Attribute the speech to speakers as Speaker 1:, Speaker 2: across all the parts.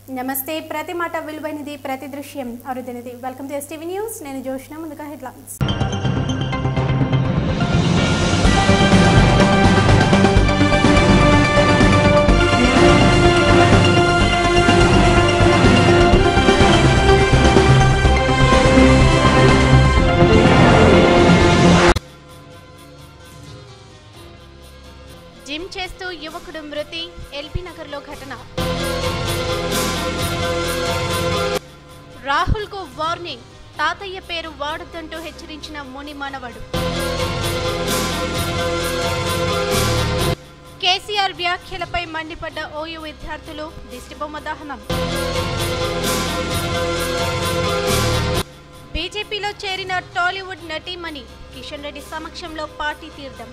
Speaker 1: నమస్తే ప్రతి మాట విలువైనది ప్రతి దృశ్యం అరుదైనది వెల్కమ్ టు ఎస్టీవీ న్యూస్ నేను జోష్న ముందుగా హెడ్లైన్స్ జిమ్ చేస్తూ యువకుడు మృతి ఎల్బీ నగర్లో ఘటన రాహుల్ కు వార్నింగ్ తాతయ్య పేరు వాడొద్దంటూ హెచ్చరించిన ముని మనవడు కేసీఆర్ వ్యాఖ్యలపై మండిపడ్డ ఓయూ విద్యార్థులు దిష్టిబొమ్మ దహనం బీజేపీలో చేరిన టాలీవుడ్ నటీమణి కిషన్ రెడ్డి సమక్షంలో పార్టీ తీర్థం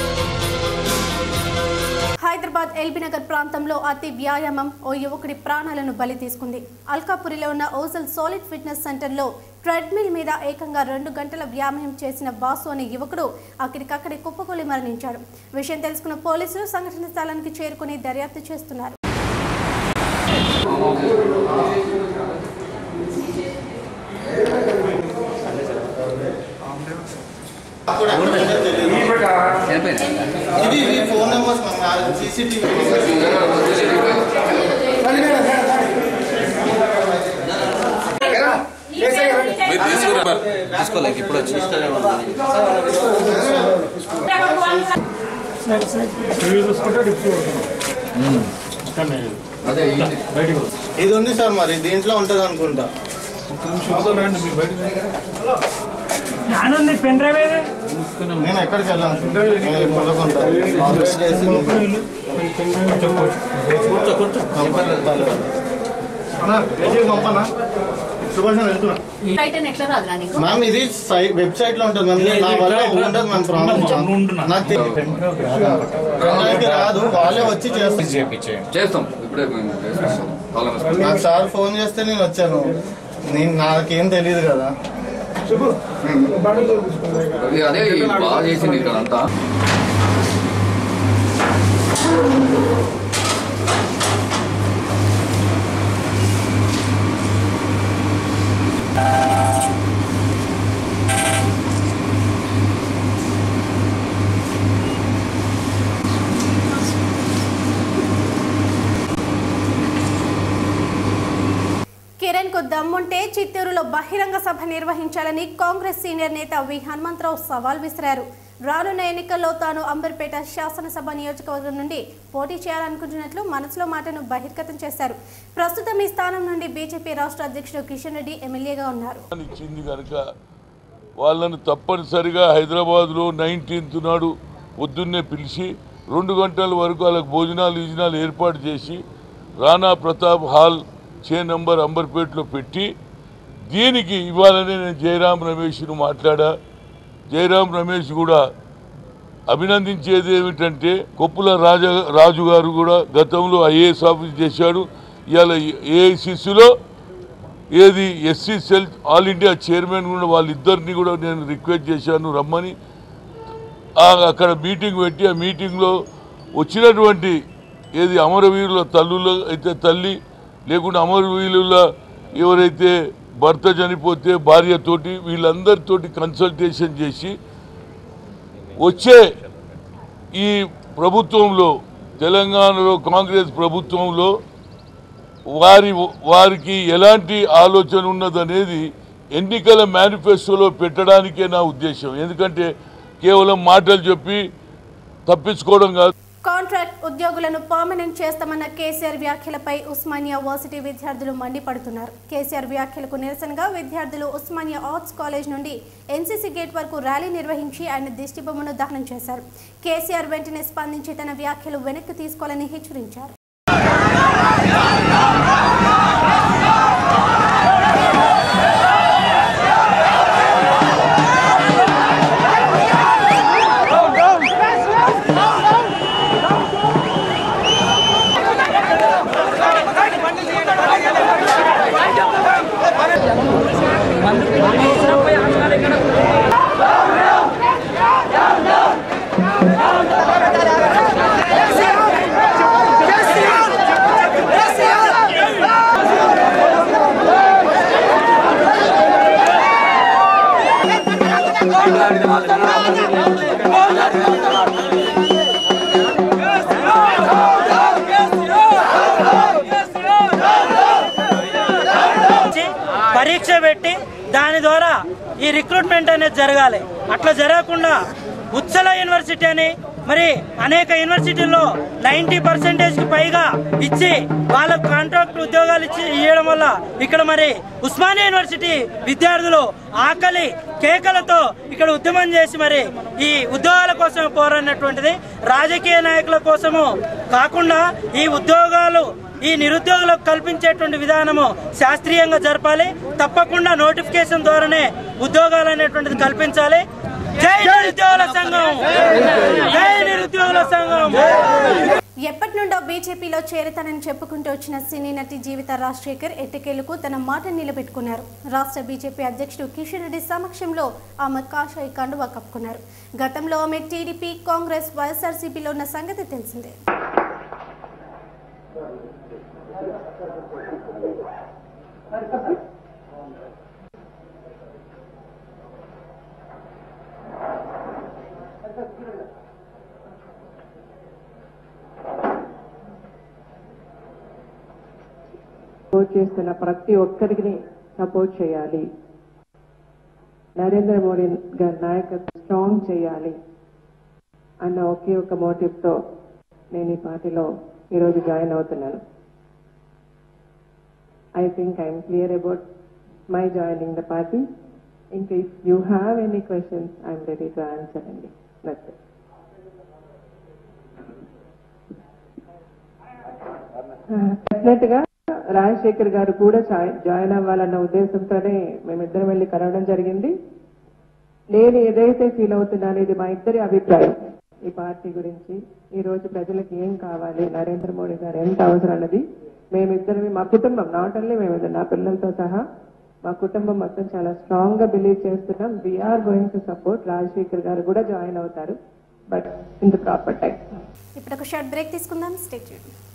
Speaker 1: హైదరాబాద్ ఎల్బీనగర్ ప్రాంతంలో అతి వ్యాయామం ఓ యువకుడి ప్రాణాలను బలి తీసుకుంది అల్కాపురిలో ఉన్న ఓజల్ సాలిడ్ ఫిట్నెస్ సెంటర్లో ట్రెడ్మిల్ మీద ఏకంగా రెండు గంటల వ్యాయామం చేసిన బాసు అనే యువకుడు అక్కడికక్కడే కుప్పకూలి మరణించాడు విషయం తెలుసుకున్న పోలీసులు సంఘటన స్థలానికి చేరుకుని దర్యాప్తు చేస్తున్నారు
Speaker 2: ఇది ఇది ఫోన్ నెంబర్స్ మన సీసీటీవీ
Speaker 3: మీరు తీసుకురా తీసుకోలేక ఇప్పుడు వచ్చి
Speaker 4: టీవీ చూసుకుంటే డిప్యూటీ కొడుతున్నాం కానీ
Speaker 3: అదే
Speaker 4: బయటికి
Speaker 2: ఇది ఉంది సార్ మరి దీంట్లో ఉంటుంది అనుకుంటా
Speaker 4: రండి మీరు బయటికి ఆనంద్ పెన్ డ్రైవ్ ఏది
Speaker 2: నేను ఎక్కడికి వెళ్ళాను నేను కొనుక్కుంటా ఆర్డర్ చేసి
Speaker 4: కూర్చో కూర్చో
Speaker 2: అన్నా, పేజీ పంపనా సుభాష్ వెళ్తున్నా
Speaker 5: టైటన్ ఎట్లా రాదురా నీకు
Speaker 2: మ్యామ్ ఇది సై- వెబ్సైట్ లో ఉంటుంది మ్యామ్ నా వల్ల ఉండదు మ్యామ్ ప్రాబ్లం నాకు తె- పెన్డ్రైవ్కి రాదు వాళ్ళే వచ్చి చేస్తారు
Speaker 3: చేస్తాం ఇప్పుడే మేము చేసుకుంటాం తాళం వేసుకుంటాం.
Speaker 2: నాకు సార్ ఫోన్ చేస్తే నేను వచ్చాను నేను నాకేం తెలియదు కదా
Speaker 3: రవి అదే బాగా చేసింది ఇక్కడ అంతా
Speaker 1: కిరణ్ కు దమ్ముంటే చిత్తూరులో బహిరంగ సభ నిర్వహించాలని కాంగ్రెస్ సీనియర్ నేత వి హనుమంతరావు సవాల్ విసిరారు రానున్న ఎన్నికల్లో తాను అంబర్పేట శాసనసభ నియోజకవర్గం నుండి పోటీ చేయాలనుకుంటున్నట్లు మనసులో మాటను బహిర్గతం చేశారు ప్రస్తుతం ఈ స్థానం నుండి బీజేపీ రాష్ట్ర అధ్యక్షుడు కిషన్ రెడ్డి ఎమ్మెల్యేగా ఉన్నారు
Speaker 6: ఇచ్చింది కనుక వాళ్ళను తప్పనిసరిగా హైదరాబాద్లో నైన్టీన్త్ నాడు పొద్దున్నే పిలిచి రెండు గంటల వరకు వాళ్ళకి భోజనాలు గిజనాలు ఏర్పాటు చేసి రాణా ప్రతాప్ హాల్ చే నంబర్ అంబర్పేటలో పెట్టి దీనికి ఇవ్వాలని నేను జయరాం రమేష్ను మాట్లాడా జయరాం రమేష్ కూడా అభినందించేది ఏమిటంటే కొప్పుల రాజ రాజు గారు కూడా గతంలో ఐఏఎస్ ఆఫీస్ చేశాడు ఇవాళ ఏఐసిసిలో ఏది SC cell all India chairman కూడా వాళ్ళిద్దరిని కూడా నేను రిక్వెస్ట్ చేశాను రమ్మని ఆ- అక్కడ మీటింగ్ పెట్టి ఆ మీటింగ్లో వచ్చినటువంటి ఏది అమరవీరుల తల్లులు అయితే తల్లి లేకుంటే అమరవీరుల ఎవరైతే భర్త చనిపోతే భార్యతోటి వీళ్ళందరితోటి కన్సల్టేషన్ చేసి వచ్చే ఈ ప్రభుత్వంలో తెలంగాణలో కాంగ్రెస్ ప్రభుత్వంలో వారి వారికి ఎలాంటి ఆలోచన ఉన్నదనేది ఎన్నికల మేనిఫెస్టోలో పెట్టడానికే నా ఉద్దేశం ఎందుకంటే కేవలం మాటలు చెప్పి తప్పించుకోవడం కాదు
Speaker 1: కాంట్రాక్ట్ ఉద్యోగులను పర్మనెంట్ చేస్తామన్న కేసీఆర్ వ్యాఖ్యలపై ఉస్మానియా వర్సిటీ విద్యార్థులు మండిపడుతున్నారు కేసీఆర్ వ్యాఖ్యలకు నిరసనగా విద్యార్థులు ఉస్మానియా ఆర్ట్స్ కాలేజ్ నుండి ఎన్సీసీ గేట్ వరకు ర్యాలీ నిర్వహించి ఆయన దిష్టిబొమ్మను దహనం చేశారు కేసీఆర్ వెంటనే స్పందించి తన వ్యాఖ్యలు వెనక్కి తీసుకోవాలని హెచ్చరించారు
Speaker 7: Yes, ఇచ్చి పరీక్ష పెట్టి దాని ద్వారా ఈ రిక్రూట్మెంట్ అనేది జరగాలి అట్లా జరగకుండా ఉత్సల యూనివర్సిటీ అని మరి అనేక యూనివర్సిటీల్లో నైన్టీ పర్సెంటేజ్ కి పైగా ఇచ్చి వాళ్ళకు కాంట్రాక్ట్ ఉద్యోగాలు ఇచ్చి ఇవ్వడం వల్ల ఇక్కడ మరి ఉస్మానియా యూనివర్సిటీ విద్యార్థులు ఆకలి కేకలతో ఇక్కడ ఉద్యమం చేసి మరి ఈ ఉద్యోగాల కోసం పోరాడినటువంటిది రాజకీయ నాయకుల కోసము కాకుండా ఈ ఉద్యోగాలు ఈ నిరుద్యోగులకు కల్పించేటువంటి విధానము శాస్త్రీయంగా జరపాలి తప్పకుండా నోటిఫికేషన్ ద్వారానే ఉద్యోగాలు అనేటువంటిది కల్పించాలి జై నిరుద్యోగుల సంఘం జై నిరుద్యోగుల సంఘం
Speaker 1: ఎప్పటి నుండో బీజేపీలో చేరతానని చెప్పుకుంటూ వచ్చిన సినీ నటి జీవిత రాజశేఖర్ ఎట్టకేలకు తన మాట నిలబెట్టుకున్నారు రాష్ట్ర బీజేపీ అధ్యక్షుడు కిషన్ రెడ్డి సమక్షంలో ఆమె కాషాయ కండువా కప్పుకున్నారు గతంలో ఆమె టీడీపీ కాంగ్రెస్ వైఎస్ఆర్సీపీలో ఉన్న సంగతి తెలిసిందే
Speaker 8: సపోర్ట్ చేస్తున్న ప్రతి ఒక్కరికి సపోర్ట్ చేయాలి నరేంద్ర మోడీ గారి నాయకత్వం స్ట్రాంగ్ చేయాలి అన్న ఒకే ఒక మోటివ్తో నేను ఈ పార్టీలో ఈరోజు జాయిన్ అవుతున్నాను I think I'm clear about my joining the party ఇంకా if you have any questions I'm ready to answer అండి దట్స్ ఇట్ డెఫినెట్ గా రాజశేఖర్ గారు కూడా జాయి- జాయిన్ అవ్వాలన్న ఉద్దేశంతోనే మేమిద్దరం వెళ్ళి కలవడం జరిగింది నేను ఏదైతే ఫీల్ అవుతున్నానో ఇది మా ఇద్దరి అభిప్రాయం ఈ పార్టీ గురించి ఈ రోజు ప్రజలకు ఏం కావాలి నరేంద్ర మోడీ గారు ఎంత అవసరం అన్నది మేమిద్దరమే మా కుటుంబం నాట్ ఓన్లీ మేమిద్దరు నా పిల్లలతో సహా మా కుటుంబం మొత్తం చాలా స్ట్రాంగ్ గా బిలీవ్ చేస్తున్నాం we're going to support Rajasekhar garu కూడా జాయిన్ అవుతారు but in the proper time
Speaker 1: ఇప్పుడు ఒక షార్ట్ బ్రేక్ తీసుకుందాం స్టేట్